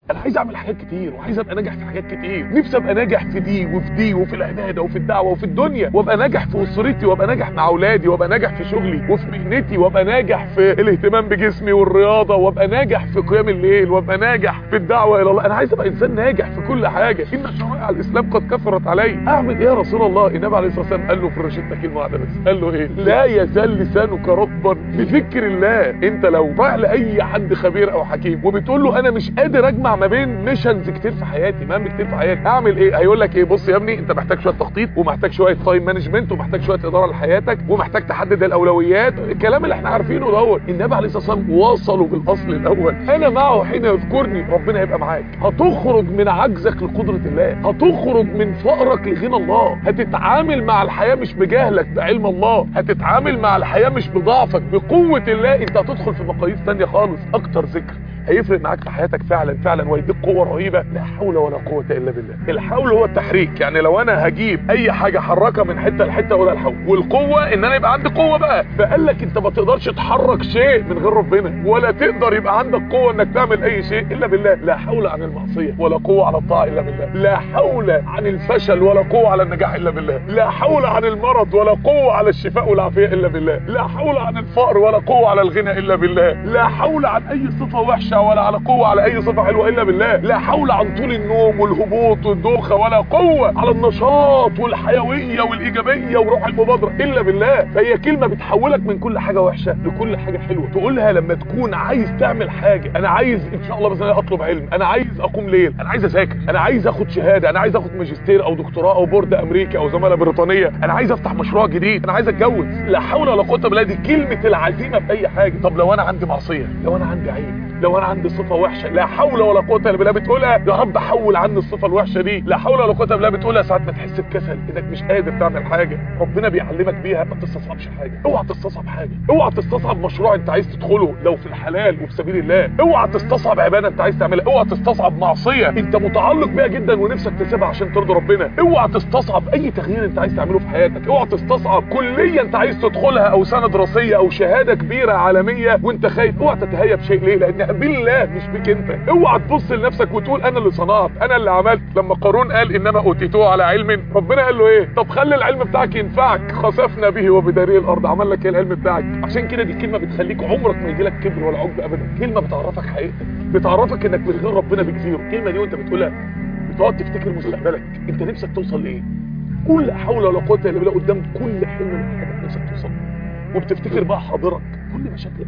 انا عايز اعمل حاجات كتير وعايز ابقى ناجح في حاجات كتير نفسي ابقى ناجح في دي وفي دي وفي العباده وفي الدعوه وفي الدنيا وابقى ناجح في اسرتي وابقى ناجح مع اولادي وابقى ناجح في شغلي وفي مهنتي وابقى ناجح في الاهتمام بجسمي والرياضه وابقى ناجح في قيام الليل وابقى ناجح في الدعوه الى الله انا عايز ابقى انسان ناجح في كل حاجه ان شرائع الاسلام قد كثرت علي اعمل ايه يا رسول الله النبي عليه الصلاه والسلام قال له في الروشته كلمه واحده بس قال له ايه لا يزال لسانك رطبا بذكر الله انت لو رايح لاي حد خبير او حكيم وبتقول له انا مش قادر اجمع ما بين ميشنز كتير في حياتي مهام كتير في حياتي اعمل ايه هيقول لك ايه بص يا ابني انت محتاج شويه تخطيط ومحتاج شويه تايم مانجمنت ومحتاج شويه اداره لحياتك ومحتاج تحدد الاولويات الكلام اللي احنا عارفينه دوت النبي عليه الصلاه والسلام وصلوا بالاصل الاول انا معه حين يذكرني ربنا هيبقى معاك هتخرج من عجزك لقدره الله هتخرج من فقرك لغنى الله هتتعامل مع الحياه مش بجهلك بعلم الله هتتعامل مع الحياه مش بضعفك بقوه الله انت هتدخل في مقاييس ثانيه خالص اكتر ذكر هيفرق معاك في حياتك فعلا فعلا ويديك قوه رهيبه لا حول ولا قوه الا بالله الحول هو التحريك يعني لو انا هجيب اي حاجه حركها من حته لحته ولا الحول والقوه ان انا يبقى عندي قوه بقى فقال لك انت ما تقدرش تحرك شيء من غير ربنا ولا تقدر يبقى عندك قوه انك تعمل اي شيء الا بالله لا حول عن المعصيه ولا قوه على الطاعه الا بالله لا حول عن الفشل ولا قوه على النجاح الا بالله لا حول عن المرض ولا قوه على الشفاء والعافيه الا بالله لا حول عن الفقر ولا قوه على الغنى الا بالله لا حول عن اي صفه وحشه ولا على قوه على اي صفه حلوه الا بالله لا حول عن طول النوم والهبوط والدوخه ولا قوه على النشاط والحيويه والايجابيه وروح المبادره الا بالله فهي كلمه بتحولك من كل حاجه وحشه لكل حاجه حلوه تقولها لما تكون عايز تعمل حاجه انا عايز ان شاء الله مثلا اطلب علم انا عايز اقوم ليل انا عايز اذاكر انا عايز اخد شهاده انا عايز اخد ماجستير او دكتوراه او بورد امريكي او زماله بريطانيه انا عايز افتح مشروع جديد انا عايز اتجوز لا حول ولا قوه الا بالله دي كلمه العزيمه في اي حاجه طب لو انا عندي معصيه لو انا عندي عيب لو انا عندي صفه وحشه لا حول ولا قوه الا بالله بتقولها يا رب حول عني الصفه الوحشه دي لا حول ولا قوه الا بالله بتقولها ساعات ما تحس بكسل انك مش قادر تعمل حاجه ربنا بيعلمك بيها ما تستصعبش حاجه اوعى تستصعب حاجه اوعى تستصعب مشروع انت عايز تدخله لو في الحلال وفي سبيل الله اوعى تستصعب عباده انت عايز تعملها اوعى تستصعب معصيه انت متعلق بيها جدا ونفسك تسيبها عشان ترضي ربنا اوعى تستصعب اي تغيير انت عايز تعمله في حياتك اوعى تستصعب كليه انت عايز تدخلها او سنه دراسيه او شهاده كبيره عالميه وانت خايف اوعى تتهيب شيء ليه لانها بالله مش بيك انت اوعى تبص لنفسك وتقول انا اللي صنعت انا اللي عملت لما قارون قال انما اوتيتوه على علم ربنا قال له ايه طب خلي العلم بتاعك ينفعك خسفنا به وبداري الارض عمل لك ايه العلم بتاعك عشان كده دي كلمه بتخليك عمرك ما يجي لك كبر ولا عجب ابدا كلمه بتعرفك حقيقتك بتعرفك انك من غير ربنا بكثير الكلمه دي وانت بتقولها بتقعد تفتكر مستقبلك انت نفسك توصل لايه كل حول ولا قوه الا بالله قدام كل حلم من حياتك نفسك توصل وبتفتكر بقى حاضرك كل مشاكلك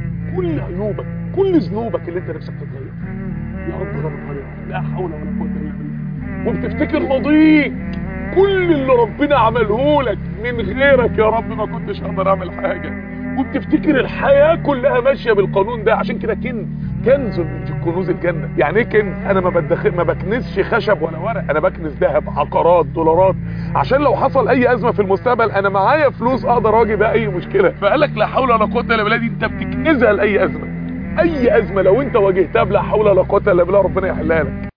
كل عيوبك كل ذنوبك اللي انت نفسك تتغير يا رب غفر لي لا حول ولا قوه الا بالله وبتفتكر ماضيك كل اللي ربنا عمله لك من غيرك يا رب ما كنتش اقدر اعمل حاجه وبتفتكر الحياه كلها ماشيه بالقانون ده عشان كده كنز كنز من كنوز الجنه يعني ايه كنز انا ما بدخل ما بكنسش خشب ولا ورق انا بكنس ذهب عقارات دولارات عشان لو حصل اي ازمه في المستقبل انا معايا فلوس اقدر اواجه بيها اي مشكله فقال لك لا حول ولا قوه الا بالله دي انت بتكنزها لاي ازمه اي ازمه لو انت واجهتها بلا حول ولا قوه الا بالله ربنا يحلها لك